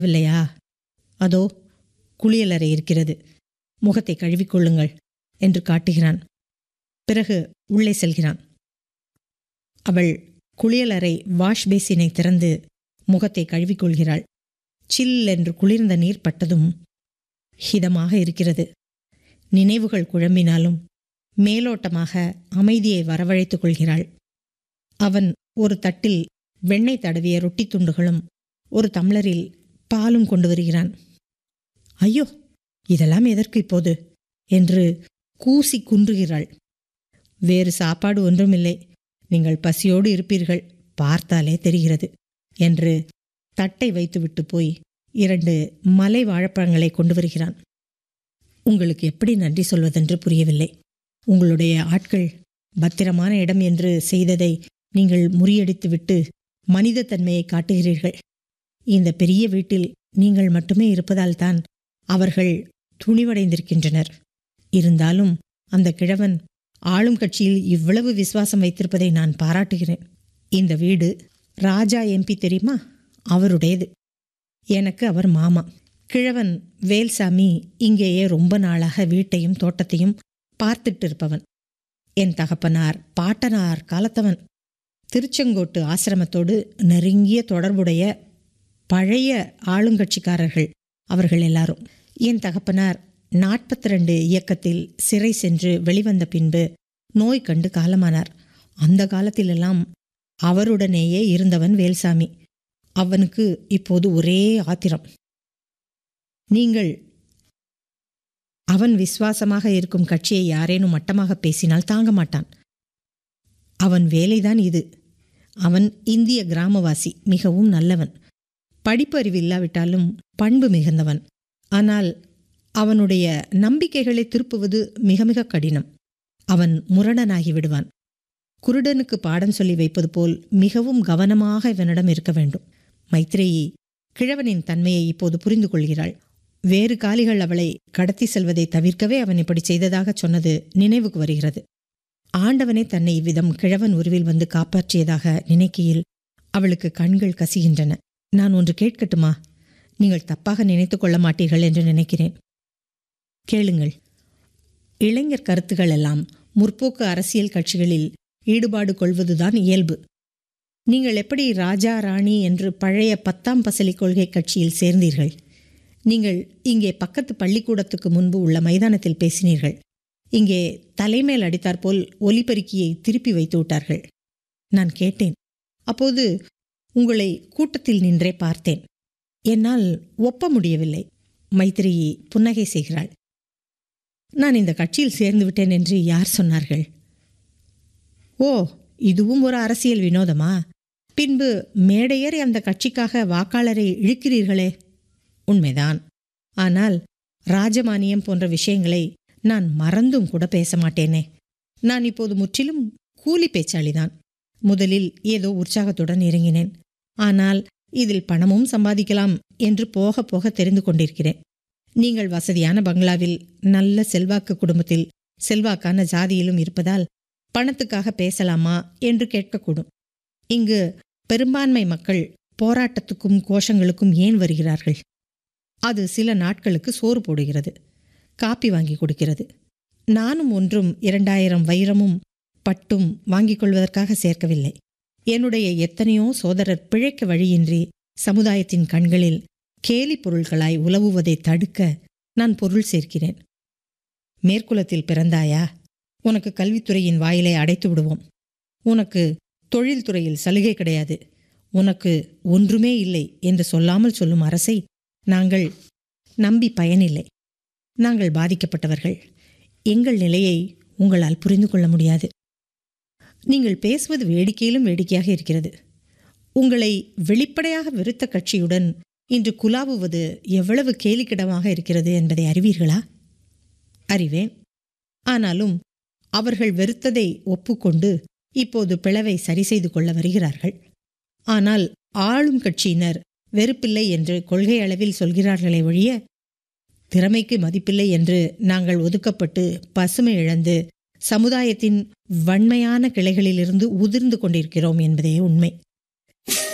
இல்லையா அதோ குளியலறை இருக்கிறது முகத்தை கழுவிக்கொள்ளுங்கள் என்று காட்டுகிறான் பிறகு உள்ளே செல்கிறான் அவள் குளியலறை வாஷ் பேசினை திறந்து முகத்தை கழுவிக்கொள்கிறாள் சில் என்று குளிர்ந்த நீர் பட்டதும் ஹிதமாக இருக்கிறது நினைவுகள் குழம்பினாலும் மேலோட்டமாக அமைதியை வரவழைத்துக் கொள்கிறாள் அவன் ஒரு தட்டில் வெண்ணெய் தடவிய ரொட்டி துண்டுகளும் ஒரு தம்ளரில் பாலும் கொண்டு வருகிறான் ஐயோ இதெல்லாம் எதற்கு இப்போது என்று கூசி குன்றுகிறாள் வேறு சாப்பாடு ஒன்றுமில்லை நீங்கள் பசியோடு இருப்பீர்கள் பார்த்தாலே தெரிகிறது என்று தட்டை வைத்துவிட்டு போய் இரண்டு மலை வாழைப்பழங்களை கொண்டு வருகிறான் உங்களுக்கு எப்படி நன்றி சொல்வதென்று புரியவில்லை உங்களுடைய ஆட்கள் பத்திரமான இடம் என்று செய்ததை நீங்கள் முறியடித்துவிட்டு மனித தன்மையை காட்டுகிறீர்கள் இந்த பெரிய வீட்டில் நீங்கள் மட்டுமே இருப்பதால் தான் அவர்கள் துணிவடைந்திருக்கின்றனர் இருந்தாலும் அந்த கிழவன் ஆளும் கட்சியில் இவ்வளவு விசுவாசம் வைத்திருப்பதை நான் பாராட்டுகிறேன் இந்த வீடு ராஜா எம்பி தெரியுமா அவருடையது எனக்கு அவர் மாமா கிழவன் வேல்சாமி இங்கேயே ரொம்ப நாளாக வீட்டையும் தோட்டத்தையும் பார்த்துட்டு இருப்பவன் என் தகப்பனார் பாட்டனார் காலத்தவன் திருச்செங்கோட்டு ஆசிரமத்தோடு நெருங்கிய தொடர்புடைய பழைய ஆளுங்கட்சிக்காரர்கள் அவர்கள் எல்லாரும் என் தகப்பனார் நாற்பத்தி ரெண்டு இயக்கத்தில் சிறை சென்று வெளிவந்த பின்பு நோய் கண்டு காலமானார் அந்த காலத்திலெல்லாம் அவருடனேயே இருந்தவன் வேல்சாமி அவனுக்கு இப்போது ஒரே ஆத்திரம் நீங்கள் அவன் விசுவாசமாக இருக்கும் கட்சியை யாரேனும் மட்டமாக பேசினால் தாங்க மாட்டான் அவன் வேலைதான் இது அவன் இந்திய கிராமவாசி மிகவும் நல்லவன் படிப்பறிவு இல்லாவிட்டாலும் பண்பு மிகுந்தவன் ஆனால் அவனுடைய நம்பிக்கைகளை திருப்புவது மிக மிக கடினம் அவன் முரடனாகி விடுவான் குருடனுக்கு பாடம் சொல்லி வைப்பது போல் மிகவும் கவனமாக இவனிடம் இருக்க வேண்டும் மைத்ரேயி கிழவனின் தன்மையை இப்போது புரிந்து கொள்கிறாள் வேறு காலிகள் அவளை கடத்தி செல்வதை தவிர்க்கவே அவன் இப்படி செய்ததாக சொன்னது நினைவுக்கு வருகிறது ஆண்டவனே தன்னை இவ்விதம் கிழவன் உருவில் வந்து காப்பாற்றியதாக நினைக்கையில் அவளுக்கு கண்கள் கசிகின்றன நான் ஒன்று கேட்கட்டுமா நீங்கள் தப்பாக நினைத்துக் கொள்ள மாட்டீர்கள் என்று நினைக்கிறேன் கேளுங்கள் இளைஞர் கருத்துகள் எல்லாம் முற்போக்கு அரசியல் கட்சிகளில் ஈடுபாடு கொள்வதுதான் இயல்பு நீங்கள் எப்படி ராஜா ராணி என்று பழைய பத்தாம் பசலி கொள்கை கட்சியில் சேர்ந்தீர்கள் நீங்கள் இங்கே பக்கத்து பள்ளிக்கூடத்துக்கு முன்பு உள்ள மைதானத்தில் பேசினீர்கள் இங்கே தலைமேல் அடித்தாற்போல் ஒலிபெருக்கியை திருப்பி வைத்து விட்டார்கள் நான் கேட்டேன் அப்போது உங்களை கூட்டத்தில் நின்றே பார்த்தேன் என்னால் ஒப்ப முடியவில்லை மைத்திரியை புன்னகை செய்கிறாள் நான் இந்த கட்சியில் சேர்ந்து விட்டேன் என்று யார் சொன்னார்கள் ஓ இதுவும் ஒரு அரசியல் வினோதமா பின்பு மேடையேறி அந்த கட்சிக்காக வாக்காளரை இழுக்கிறீர்களே உண்மைதான் ஆனால் ராஜமானியம் போன்ற விஷயங்களை நான் மறந்தும் கூட பேச மாட்டேனே நான் இப்போது முற்றிலும் கூலி பேச்சாளிதான் முதலில் ஏதோ உற்சாகத்துடன் இறங்கினேன் ஆனால் இதில் பணமும் சம்பாதிக்கலாம் என்று போக போக தெரிந்து கொண்டிருக்கிறேன் நீங்கள் வசதியான பங்களாவில் நல்ல செல்வாக்கு குடும்பத்தில் செல்வாக்கான ஜாதியிலும் இருப்பதால் பணத்துக்காக பேசலாமா என்று கேட்கக்கூடும் இங்கு பெரும்பான்மை மக்கள் போராட்டத்துக்கும் கோஷங்களுக்கும் ஏன் வருகிறார்கள் அது சில நாட்களுக்கு சோறு போடுகிறது காப்பி வாங்கி கொடுக்கிறது நானும் ஒன்றும் இரண்டாயிரம் வைரமும் பட்டும் வாங்கிக் கொள்வதற்காக சேர்க்கவில்லை என்னுடைய எத்தனையோ சோதரர் பிழைக்க வழியின்றி சமுதாயத்தின் கண்களில் கேலி பொருள்களாய் உலவுவதை தடுக்க நான் பொருள் சேர்க்கிறேன் மேற்குலத்தில் பிறந்தாயா உனக்கு கல்வித்துறையின் வாயிலை அடைத்து விடுவோம் உனக்கு தொழில்துறையில் சலுகை கிடையாது உனக்கு ஒன்றுமே இல்லை என்று சொல்லாமல் சொல்லும் அரசை நாங்கள் நம்பி பயனில்லை நாங்கள் பாதிக்கப்பட்டவர்கள் எங்கள் நிலையை உங்களால் புரிந்து கொள்ள முடியாது நீங்கள் பேசுவது வேடிக்கையிலும் வேடிக்கையாக இருக்கிறது உங்களை வெளிப்படையாக வெறுத்த கட்சியுடன் இன்று குலாவுவது எவ்வளவு கேலிக்கிடமாக இருக்கிறது என்பதை அறிவீர்களா அறிவேன் ஆனாலும் அவர்கள் வெறுத்ததை ஒப்புக்கொண்டு இப்போது பிளவை சரி செய்து கொள்ள வருகிறார்கள் ஆனால் ஆளும் கட்சியினர் வெறுப்பில்லை என்று கொள்கை அளவில் சொல்கிறார்களே ஒழிய திறமைக்கு மதிப்பில்லை என்று நாங்கள் ஒதுக்கப்பட்டு பசுமை இழந்து சமுதாயத்தின் வன்மையான கிளைகளிலிருந்து உதிர்ந்து கொண்டிருக்கிறோம் என்பதே உண்மை